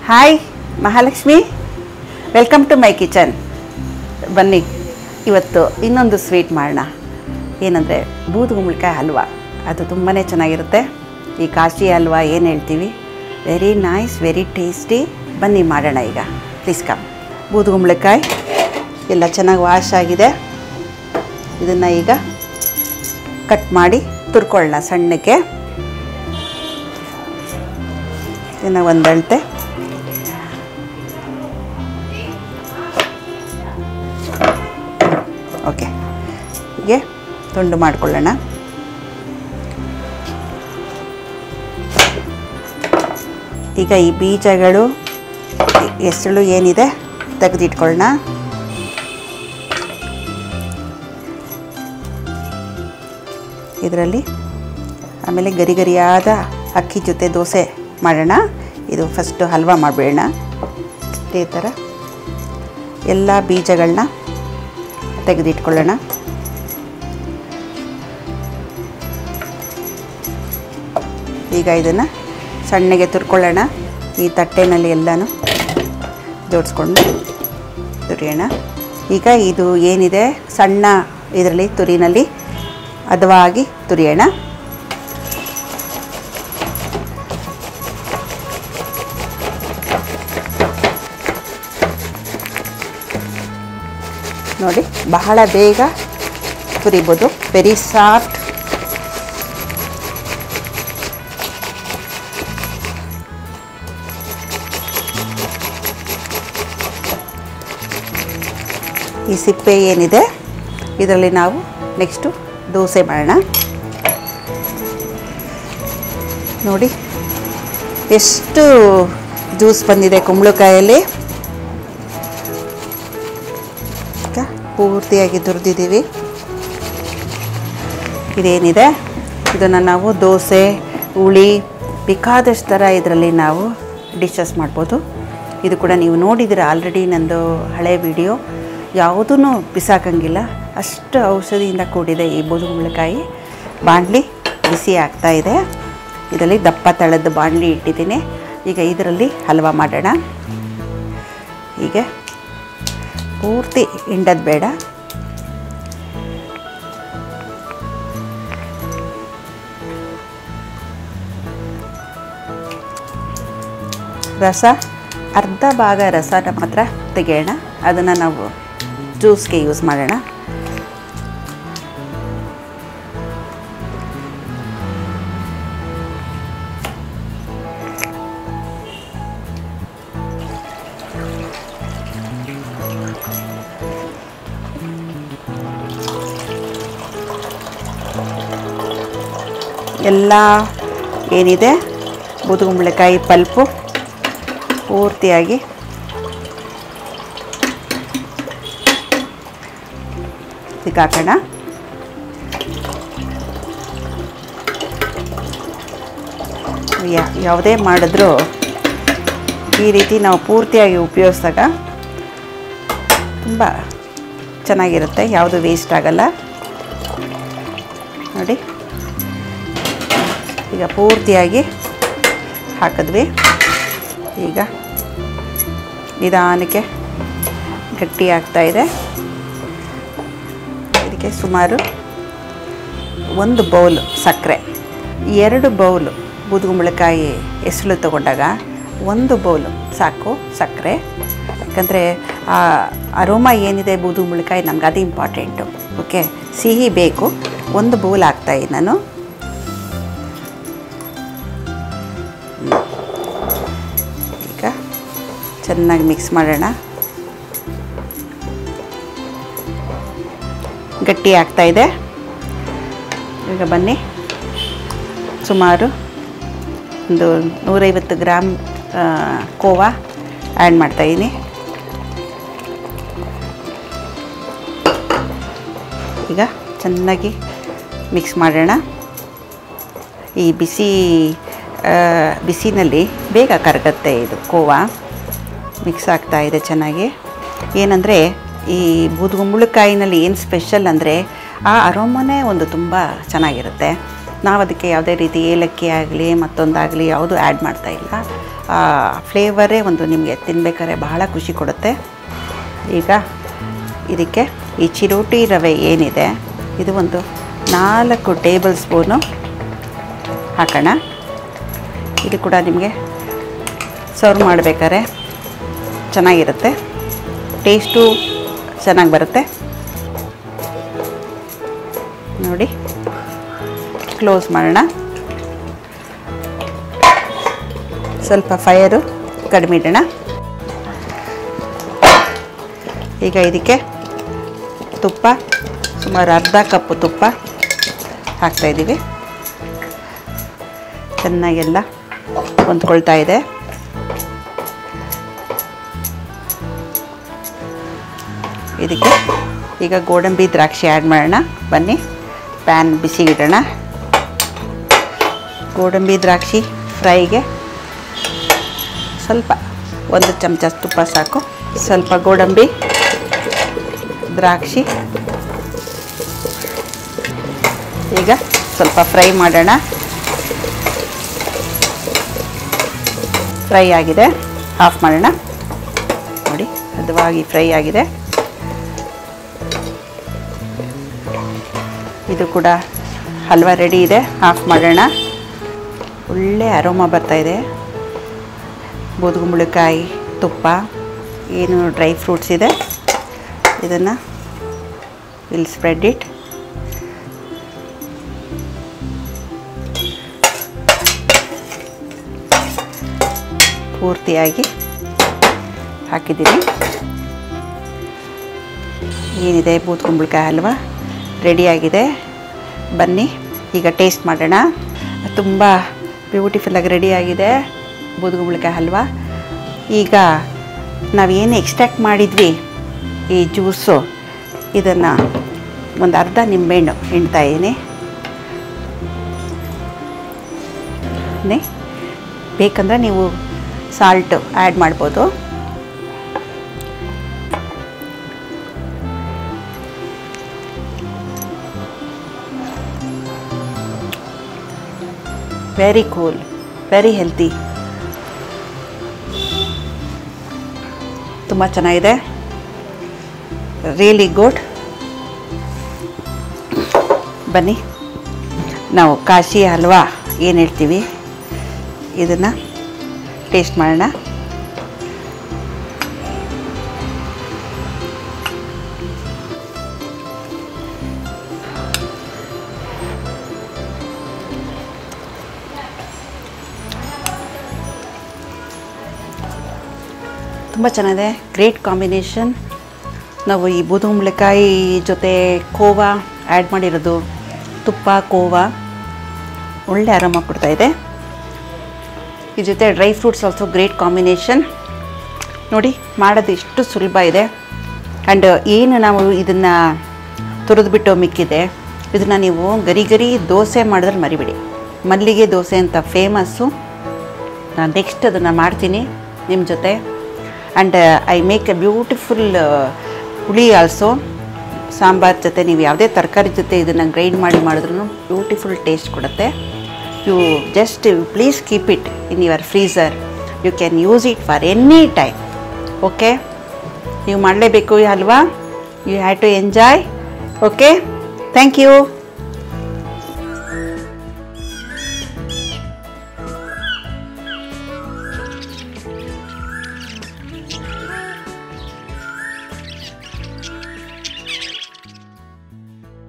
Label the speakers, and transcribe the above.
Speaker 1: hi Mahalakshmi welcome to my kitchen ಬನ್ನಿ ಇವತ್ತು ಇನ್ನೊಂದು ಸ್ವೀಟ್ ಮಾಡೋಣ ಏನಂದರೆ ಬೂದುಗುಂಬಳಕಾಯಿ ಹಲ್ವಾ ಅದು ತುಂಬಾ ಚೆನ್ನಾಗಿರುತ್ತೆ ಈ ಕಾಶಿ ಹಲ್ವಾ ಏನು ಹೇಳ್ತೀವಿ ವೆರಿ ನೈಸ್ ವೆರಿ ಟೇಸ್ಟಿ ಬನ್ನಿ ಮಾಡೋಣ ಈಗ ಪ್ಲೀಸ್ ಕಮ್ ಬೂದುಗುಂಬಳಕಾಯಿ ಎಲ್ಲ ಚೆನ್ನಾಗಿ ವಾಶ್ ಆಗಿದೆ ಇದನ್ನು ಈಗ ಕಟ್ ಮಾಡಿ ತುರ್ಕೊಳ್ಳೋಣ ಸಣ್ಣಕ್ಕೆ ಇದನ್ನು ಒಂದಳತೆ ಓಕೆ ಹೀಗೆ ತುಂಡು ಮಾಡಿಕೊಳ್ಳೋಣ ಈಗ ಈ ಬೀಜಗಳು ಎಸಳು ಏನಿದೆ ತೆಗೆದಿಟ್ಕೊಳ್ಳೋಣ ಇದರಲ್ಲಿ ಆಮೇಲೆ ಗರಿ ಗರಿಯಾದ ಅಕ್ಕಿ ಜೊತೆ ದೋಸೆ ಮಾಡೋಣ ಇದು ಫಸ್ಟು ಹಲ್ವಾ ಮಾಡಿಬಿಡೋಣ ಇದೇ ಥರ ಎಲ್ಲ ಬೀಜಗಳನ್ನ ತೆಗೆದಿಟ್ಕೊಳ್ಳೋಣ ಈಗ ಇದನ್ನು ಸಣ್ಣಗೆ ತುರ್ಕೊಳ್ಳೋಣ ಈ ತಟ್ಟೆನಲ್ಲಿ ಎಲ್ಲನೂ ಜೋಡಿಸ್ಕೊಂಡು ತುರಿಯೋಣ ಈಗ ಇದು ಏನಿದೆ ಸಣ್ಣ ಇದರಲ್ಲಿ ತುರಿನಲ್ಲಿ ಹದವಾಗಿ ತುರಿಯೋಣ ನೋಡಿ ಬಹಳ ಬೇಗ ತುರಿಬೋದು ವೆರಿ ಸಾಫ್ಟ್ ಈ ಸಿಪ್ಪೆ ಏನಿದೆ ಇದರಲ್ಲಿ ನಾವು ನೆಕ್ಸ್ಟು ದೋಸೆ ಮಾಡೋಣ ನೋಡಿ ಎಷ್ಟು ಜ್ಯೂಸ್ ಬಂದಿದೆ ಕುಂಬಳಕಾಯಲ್ಲಿ ಈಗ ಪೂರ್ತಿಯಾಗಿ ತುರಿದಿದ್ದೀವಿ ಇದೇನಿದೆ ಇದನ್ನು ನಾವು ದೋಸೆ ಹುಳಿ ಬೇಕಾದಷ್ಟು ಥರ ಇದರಲ್ಲಿ ನಾವು ಡಿಶಸ್ ಮಾಡ್ಬೋದು ಇದು ಕೂಡ ನೀವು ನೋಡಿದ್ದೀರ ಆಲ್ರೆಡಿ ನಂದು ಹಳೆ ವಿಡಿಯೋ ಯಾವುದೂ ಬಿಸಾಕಂಗಿಲ್ಲ ಅಷ್ಟು ಔಷಧಿಯಿಂದ ಕೂಡಿದೆ ಈ ಬೂದುಗುಂಬಳಕಾಯಿ ಬಾಣಲಿ ಬಿಸಿ ಆಗ್ತಾ ಇದೆ ಇದರಲ್ಲಿ ದಪ್ಪ ತಳದ ಬಾಣಲಿ ಇಟ್ಟಿದ್ದೀನಿ ಈಗ ಇದರಲ್ಲಿ ಹಲ್ವಾ ಮಾಡೋಣ ಹೀಗೆ ಪೂರ್ತಿ ಹಿಂಡೋದು ಬೇಡ ರಸ ಅರ್ಧ ಭಾಗ ರಸನ ಮಾತ್ರ ತೆಗೆಯೋಣ ಅದನ್ನು ನಾವು ಜ್ಯೂಸ್ಗೆ ಯೂಸ್ ಮಾಡೋಣ ಎಲ್ಲ ಏನಿದೆ ಬೂದುಗುಂಬಳಕಾಯಿ ಪಲ್ಪು ಪೂರ್ತಿಯಾಗಿ ಸಿಕ್ಕಾಕೋಣ ಯಾ- ಯಾವುದೇ ಮಾಡಿದ್ರೂ ಈ ರೀತಿ ನಾವು ಪೂರ್ತಿಯಾಗಿ ಉಪಯೋಗಿಸಿದಾಗ ತುಂಬ ಚೆನ್ನಾಗಿರುತ್ತೆ ಯಾವುದು ವೇಸ್ಟ್ ಆಗಲ್ಲ ನೋಡಿ ಈಗ ಪೂರ್ತಿಯಾಗಿ ಹಾಕಿದ್ವಿ ಈಗ ನಿಧಾನಕ್ಕೆ ಗಟ್ಟಿ ಆಗ್ತಾ ಇದೆ ಇದಕ್ಕೆ ಸುಮಾರು ಒಂದು ಬೌಲು ಸಕ್ಕರೆ ಎರಡು ಬೌಲು ಬೂದುಗುಂಬಳಕಾಯಿ ಎಸಳು ತಗೊಂಡಾಗ ಒಂದು ಬೌಲು ಸಾಕು ಸಕ್ಕರೆ ಯಾಕಂದರೆ ಆ ಅರೋಮ ಏನಿದೆ ಬೂದುಗುಂಬಳಕಾಯಿ ನಮ್ಗೆ ಅದು ಇಂಪಾರ್ಟೆಂಟು ಓಕೆ ಸಿಹಿ ಬೇಕು ಒಂದು ಬೌಲ್ ಹಾಕ್ತಾಯಿದ್ದೀನಿ ನಾನು ಈಗ ಚೆನ್ನಾಗಿ ಮಿಕ್ಸ್ ಮಾಡೋಣ ಗಟ್ಟಿ ಆಗ್ತಾ ಇದೆ ಈಗ ಬನ್ನಿ ಸುಮಾರು ಒಂದು ನೂರೈವತ್ತು ಗ್ರಾಮ್ ಆ, ಕೋವಾ ಆ್ಯಡ್ ಮಾಡ್ತಾಯಿದ್ದೀನಿ ಈಗ ಚೆನ್ನಾಗಿ ಮಿಕ್ಸ್ ಮಾಡೋಣ ಈ ಬಿಸಿ ಆ, ಬಿಸಿನಲ್ಲಿ ಬೇಗ ಕರಗತ್ತೆ ಇದು ಕೋವಾ ಮಿಕ್ಸ್ ಆಗ್ತಾ ಇದೆ ಚೆನ್ನಾಗಿ ಏನಂದರೆ ಈ ಬೂದುಗುಂಬಳಕಾಯಿನಲ್ಲಿ ಏನು ಸ್ಪೆಷಲ್ ಅಂದರೆ ಆ ಅರೋಮನೆ ಒಂದು ತುಂಬ ಚೆನ್ನಾಗಿರುತ್ತೆ ನಾವು ಅದಕ್ಕೆ ಯಾವುದೇ ರೀತಿ ಏಲಕ್ಕಿ ಆಗಲಿ ಮತ್ತೊಂದಾಗಲಿ ಯಾವುದು ಆ್ಯಡ್ ಮಾಡ್ತಾ ಇಲ್ಲ ಆ ಫ್ಲೇವರೇ ಒಂದು ನಿಮಗೆ ತಿನ್ಬೇಕಾದ್ರೆ ಬಹಳ ಖುಷಿ ಕೊಡುತ್ತೆ ಈಗ ಇದಕ್ಕೆ ಈ ಚಿರೋಟಿ ರವೆ ಏನಿದೆ ಇದು ಒಂದು ನಾಲ್ಕು ಟೇಬಲ್ ಸ್ಪೂನು ಹಾಕೋಣ ಇದು ಕೂಡ ನಿಮಗೆ ಸರ್ವ್ ಮಾಡಬೇಕಾದ್ರೆ ಚೆನ್ನಾಗಿರುತ್ತೆ ಟೇಸ್ಟು ಚೆನ್ನಾಗಿ ಬರುತ್ತೆ ನೋಡಿ ಕ್ಲೋಸ್ ಮಾಡೋಣ ಸ್ವಲ್ಪ ಫೈರು ಕಡಿಮೆ ಇಡೋಣ ಈಗ ಇದಕ್ಕೆ ತುಪ್ಪ ಸುಮಾರು ಅರ್ಧ ಕಪ್ಪು ತುಪ್ಪ ಹಾಕ್ತಾಯಿದ್ದೀವಿ ಚೆನ್ನಾಗೆಲ್ಲ ಹೊಂದ್ಕೊಳ್ತಾ ಇದೆ ಇದಕ್ಕೆ ಈಗ ಗೋಡಂಬಿ ದ್ರಾಕ್ಷಿ ಆ್ಯಡ್ ಮಾಡೋಣ ಬನ್ನಿ ಪ್ಯಾನ್ ಬಿಸಿಗಿಡೋಣ ಗೋಡಂಬಿ ದ್ರಾಕ್ಷಿ ಫ್ರೈಗೆ ಸ್ವಲ್ಪ ಒಂದು ಚಮಚ ತುಪ್ಪ ಸಾಕು ಸ್ವಲ್ಪ ಗೋಡಂಬಿ ದ್ರಾಕ್ಷಿ ಈಗ ಸ್ವಲ್ಪ ಫ್ರೈ ಮಾಡೋಣ ಫ್ರೈ ಆಗಿದೆ ಆಫ್ ಮಾಡೋಣ ನೋಡಿ ಹದವಾಗಿ ಫ್ರೈ ಆಗಿದೆ ಇದು ಕೂಡ ಹಲ್ವಾ ರೆಡಿ ಇದೆ ಆಫ್ ಮಾಡೋಣ ಒಳ್ಳೆ ಅರೋಮ ಬರ್ತಾ ಇದೆ ಬೂದುಗುಂಬಳಕಾಯಿ ತುಪ್ಪ ಏನು ಡ್ರೈ ಫ್ರೂಟ್ಸ್ ಇದೆ ಇದನ್ನು ವಿಲ್ ಸ್ಪ್ರೆಡ್ ಇಟ್ ಪೂರ್ತಿಯಾಗಿ ಹಾಕಿದ್ದೀನಿ ಏನಿದೆ ಬೂತ್ ಕುಂಬಳಕಾಯಿ ಹಲ್ವಾ ರೆಡಿಯಾಗಿದೆ ಬನ್ನಿ ಈಗ ಟೇಸ್ಟ್ ಮಾಡೋಣ ತುಂಬ ಬ್ಯೂಟಿಫುಲ್ಲಾಗಿ ರೆಡಿಯಾಗಿದೆ ಬೂದುಗುಂಬಳಕಾಯಿ ಹಲ್ವಾ ಈಗ ನಾವೇನು ಎಕ್ಸ್ಟ್ರಾಕ್ಟ್ ಮಾಡಿದ್ವಿ ಈ ಜ್ಯೂಸು ಇದನ್ನು ಒಂದು ಅರ್ಧ ನಿಂಬೆಹಣ್ಣು ಹಿಂಡ್ತಾ ಇದ್ದೀನಿ ನೇ ಬೇಕಂದರೆ ನೀವು ಸಾಲ್ಟ್ ಆ್ಯಡ್ ಮಾಡ್ಬೋದು ವೆರಿ ಕೂಲ್ ವೆರಿ ಹೆಲ್ತಿ ತುಂಬ ಚೆನ್ನಾಗಿದೆ ರಿಯಲಿ ಗುಡ್ ಬನ್ನಿ ನಾವು ಕಾಶಿ ಹಲ್ವಾ ಏನು ಹೇಳ್ತೀವಿ ಇದನ್ನು ಟೇಸ್ಟ್ ಮಾಡೋಣ ತುಂಬ ಚೆನ್ನಾಗಿದೆ ಗ್ರೇಟ್ ಕಾಂಬಿನೇಷನ್ ನಾವು ಈ ಬೂದುಗುಂಬಳಕಾಯಿ ಜೊತೆ ಕೋವಾ ಆ್ಯಡ್ ಮಾಡಿರೋದು ತುಪ್ಪ ಕೋವಾ ಒಳ್ಳೆ ಆರಾಮ ಕೊಡ್ತಾ ಇದೆ ಈ ಜೊತೆ dry fruits also great combination ನೋಡಿ ಮಾಡೋದು ಎಷ್ಟು ಸುಲಭ ಇದೆ ಆ್ಯಂಡ್ ಏನು ನಾವು ಇದನ್ನು ತುರಿದ್ಬಿಟ್ಟು ಮಿಕ್ಕಿದೆ ಇದನ್ನು ನೀವು ಗರಿ ಗರಿ ದೋಸೆ ಮಾಡಿದ್ರೆ ಮರಿಬೇಡಿ ಮಲ್ಲಿಗೆ ದೋಸೆ ಅಂತ ಫೇಮಸ್ಸು ನಾನು ನೆಕ್ಸ್ಟ್ ಅದನ್ನು ಮಾಡ್ತೀನಿ ನಿಮ್ಮ ಜೊತೆ and I make a beautiful huli also sambar ಜೊತೆ ನೀವು ಯಾವುದೇ ತರಕಾರಿ ಜೊತೆ ಇದನ್ನು ಗ್ರೈಂಡ್ ಮಾಡಿ ಮಾಡಿದ್ರೂ ಬ್ಯೂಟಿಫುಲ್ ಟೇಸ್ಟ್ ಕೊಡುತ್ತೆ you just please keep it in your freezer you can use it for any time okay ನೀವು ಮಾಡಲೇಬೇಕು ಅಲ್ವಾ you have to enjoy okay thank you